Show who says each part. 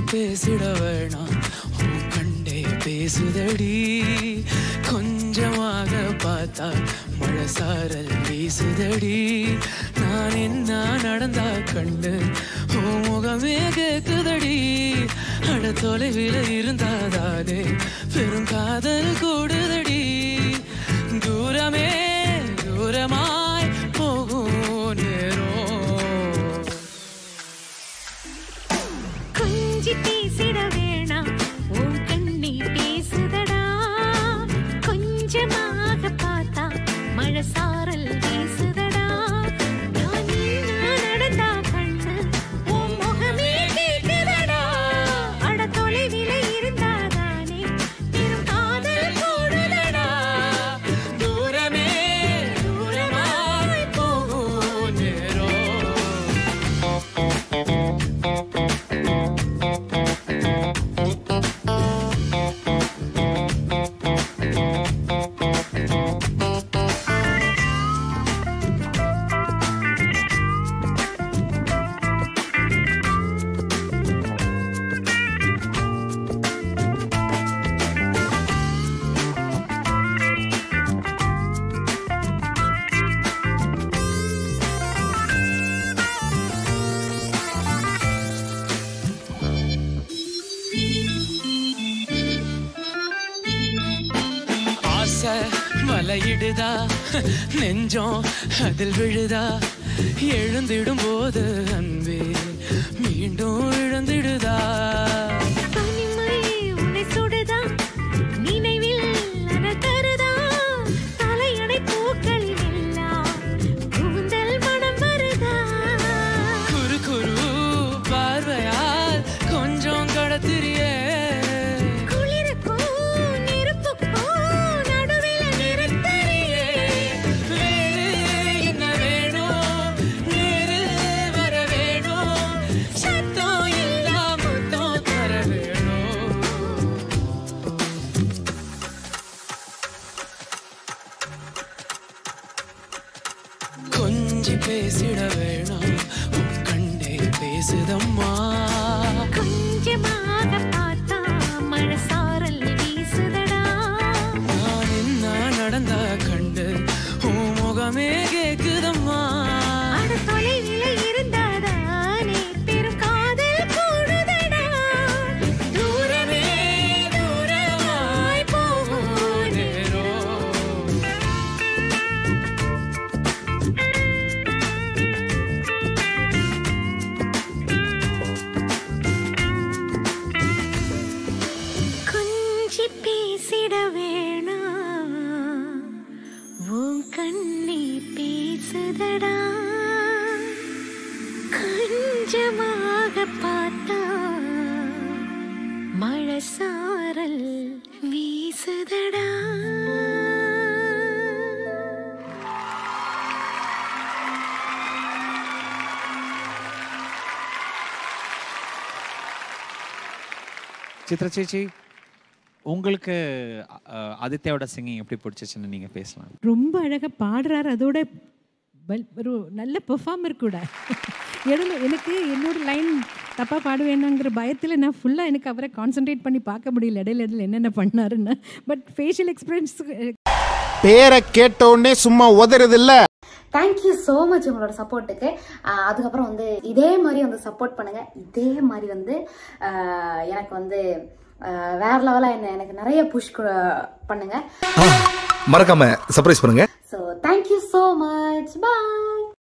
Speaker 1: பேசிட வேணாம் உன் கண்டே பேசுதடி கொஞ்சமாக பார்த்தா மழை சாரல் வீசுதடி நான் என்ன நடந்தா கண்டு உன் முகமே கேக்குதடி அட தொலைவில் இருந்தாதாலே பெரும் காதல் கூடுதடி தூரமே தூரமாய் போகும் நேரம்
Speaker 2: கொஞ்சி பேசிட வேணாம் உன் கண்ணி பேசுதடா கொஞ்சமாக பார்த்தா மழை சாரல் வீசுதடா நான் நின்னா நடந்தா கண்ணு உன் முகமே கேக்குதடா அட தொலைவில இருந்தாதானே பெரும் காதல் கூடுதடா
Speaker 1: தூரமே தூரமாய் போகும் நேரம் ஆசை வலையிடுதா நெஞ்சம் அதில் விழுதா எழுந்திடும் போது அன்பே மீண்டும் இழந்திடுதா
Speaker 2: தனிமை உன்னை சுடுதா நினைவில் அனல் தருதா தலையணை பூக்களில் எல்லாம் கூந்தல் மனம் வருதா
Speaker 1: குறு குரு பார்வையால் கொஞ்சம் கடத்திரியே
Speaker 2: குளிருக்கும் நெருப்புக்கும் நடுவில் நிறுத்தறியே
Speaker 1: வேறு என்ன வேணும் நேரில் வர வேணும் சத்தம் எல்லாம் முத்தம் தர வேணும் கொஞ்சி பேசிட வேணாம் உன் கண்டே பேசுதம்மா
Speaker 2: கொஞ்சமாக பார்த்தா மழை சாரல் வீசுதடா
Speaker 1: நான் என்ன நடந்தா கண்டு உன் முகமே கேக்குதம்மா
Speaker 2: அட தொலைவில இருந்தாதானே பெரும் காதல் கூடுதடா
Speaker 1: தூரமே தூரமாய் போகும் நேரம்
Speaker 2: கொஞ்சி பேசிட வேணாம் உன் கண்ணி பேசுதடா கொஞ்சமாக பார்த்தா மழை சாரல் வீசுதடா
Speaker 3: சித்ரா சேச்சி உங்களுக்கு அஹ், ஆதித்யாவோட சிங்கிங் எப்படி பிடிச்சிச்சுன்னு நீங்க பேசலாம்
Speaker 4: ரொம்ப அழகாக பாடுறாரு அதோட வல்- ஒரு நல்ல பெர்ஃபார்மர் கூட இடையில எனக்கு என்னோட லைன் தப்பாக பாடுவேணுங்கிற பயத்தில் நான் ஃபுல்லாக எனக்கு அவரை கான்சென்ட்ரேட் பண்ணி பார்க்க முடியல இடையில இடையில என்னென்ன பண்ணாருன்னு பட் ஃபேஷியல் எக்ஸ்பிரன்ஸ்
Speaker 5: பேரை கேட்ட உடனே சும்மா உதறது இல்ல
Speaker 6: தேங்க்யூ ஸோ மச் உங்களோட சப்போர்ட்டுக்கு அதுக்கப்புறம் வந்து இதே மாதிரி வந்து சப்போர்ட் பண்ணுங்க இதே மாதிரி வந்து ஆஹ் எனக்கு வந்து ஆஹ் வேற லெவலாக என்ன எனக்கு நிறைய புஷ் பண்ணுங்க
Speaker 7: மறக்காம சர்ப்ரைஸ் பண்ணுங்க
Speaker 6: ஸோ தேங்க்யூ ஸோ மச் பாய்